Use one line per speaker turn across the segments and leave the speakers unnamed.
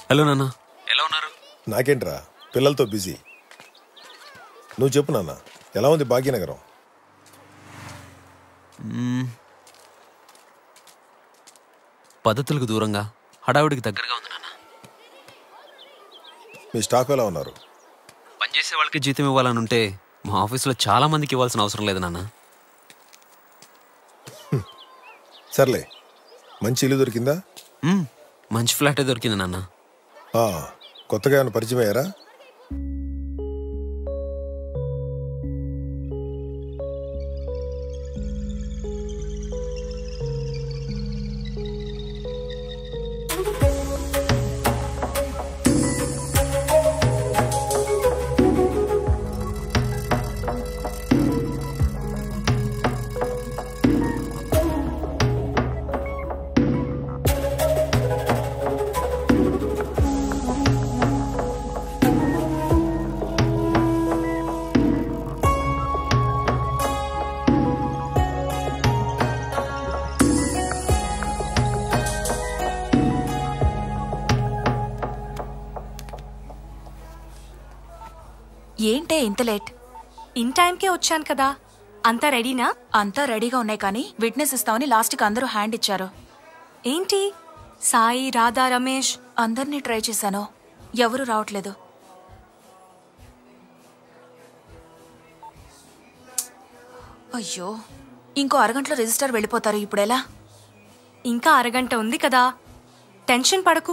Hello నాన్న ఎలా ఉన్నారు
నాకేంట్రా పిల్లలతో బిజీ నువ్వు చెప్పు నాన్న ఎలా ఉంది భాగ్యనగరం
పద్ధతులకు దూరంగా హడావుడికి దగ్గరగా ఉంది నాన్న
మీ స్టాఫ్ ఎలా ఉన్నారు
పనిచేసే వాళ్ళకి జీతం ఇవ్వాలని ఉంటే మా ఆఫీస్లో చాలా మందికి ఇవ్వాల్సిన అవసరం లేదు నాన్న
సర్లే మంచి ఇల్లు దొరికిందా
మ్మ్, మంచి ఫ్లాటే దొరికింది నాన్న
ఆ, కొత్తగా ఏమైనా పరిచయం అయ్యారా
ఏంటే ఇంత లేట్
ఇన్ టైంకే వచ్చాను కదా అంతా రెడీనా
అంతా రెడీగా ఉన్నాయి కానీ విట్నెస్ ఇస్తామని లాస్ట్కి అందరూ హ్యాండ్ ఇచ్చారు
ఏంటి సాయి రాధా రమేష్
అందరినీ ట్రై చేశాను ఎవరు రావట్లేదు అయ్యో ఇంకో అరగంటలో రిజిస్టర్ వెళ్ళిపోతారు ఇప్పుడు ఎలా
ఇంకా అరగంట ఉంది కదా టెన్షన్ పడకు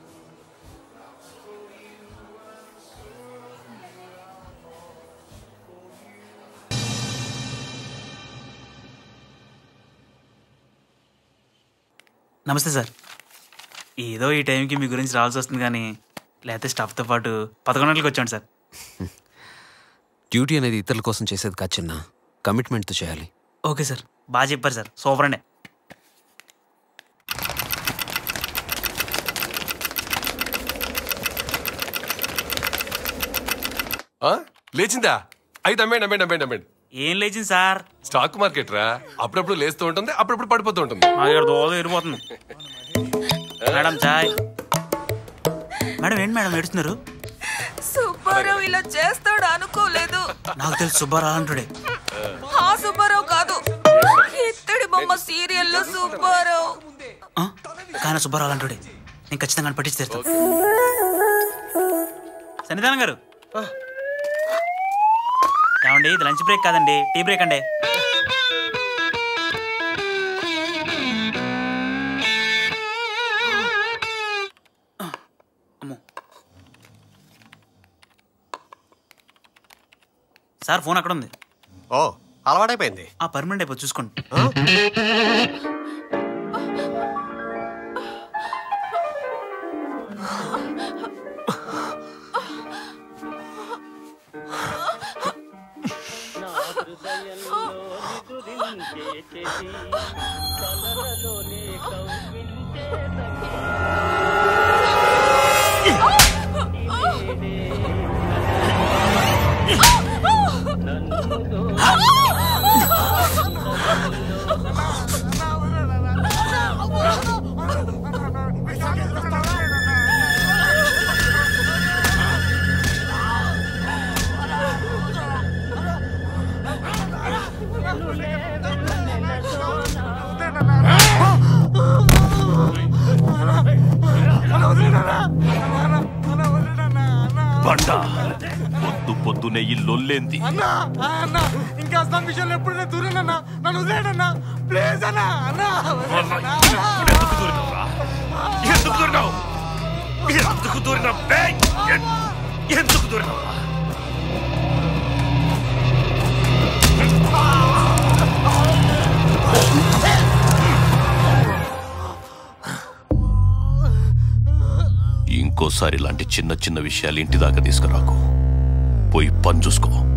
నమస్తే సార్ ఏదో ఈ టైంకి మీ గురించి రావాల్సి వస్తుంది కానీ లేకపోతే స్టాఫ్తో పాటు పదకొండు గంటలకు వచ్చాను సార్
డ్యూటీ అనేది ఇతరుల కోసం చేసేది కాదు చిన్న కమిట్మెంట్తో చేయాలి
ఓకే సార్ బాగా చెప్పారు సార్ సూపర్ అండి
ఆ? లేచిందా అయితే అమ్మేండి అమ్మేండి అమ్మేండి అమ్మేండి
ఏం లేచింది సార్
స్టాక్ మార్కెట్ రా అప్పుడప్పుడు లేస్తూ ఉంటుంది అప్పుడప్పుడు పడిపోతూ ఉంటుంది
మా దగ్గర దోద ఎరిపోతుంది మేడం చాయ్ మేడం ఏంటి మేడం ఏడుస్తున్నారు
సుబ్బారావు ఇలా చేస్తాడు అనుకోలేదు
నాకు తెలుసు సుబ్బారావు అంటుడే
ఆ సుబ్బారావు కాదు ఇత్తడి బొమ్మ సీరియల్లో సుబ్బారావు
ఆ? కానీ సుబ్బారావు అంటుడే నేను ఖచ్చితంగా పట్టించి తీరుతాను సన్నిధానం గారు ఏమండి ఇది లంచ్ బ్రేక్ కాదండి టీ బ్రేక్ అండి అమ్మో సార్ ఫోన్ అక్కడ ఉంది
ఓ అలవాటైపోయింది
ఆ పర్మనెంట్ అయిపోయి చూసుకోండి
బండ పొద్దు పొద్దునే ఈ లొల్లేంది
అన్నా అన్న ఇంకా అస్సాం విషయంలో ఎప్పుడైనా దూరేనన్నా నన్ను వదిలేడన్నా ప్లీజ్ అన్నా అన్నా
ఎందుకు దూరినావురా? ఎందుకు దూరినావు ఎందుకు దూరినావు ఏయ్! ఎన్- ఎందుకు దూరినావురా? ఇంకోసారి ఇలాంటి చిన్న చిన్న విషయాలు ఇంటి దాకా తీసుకురాకు పోయి పని చూసుకో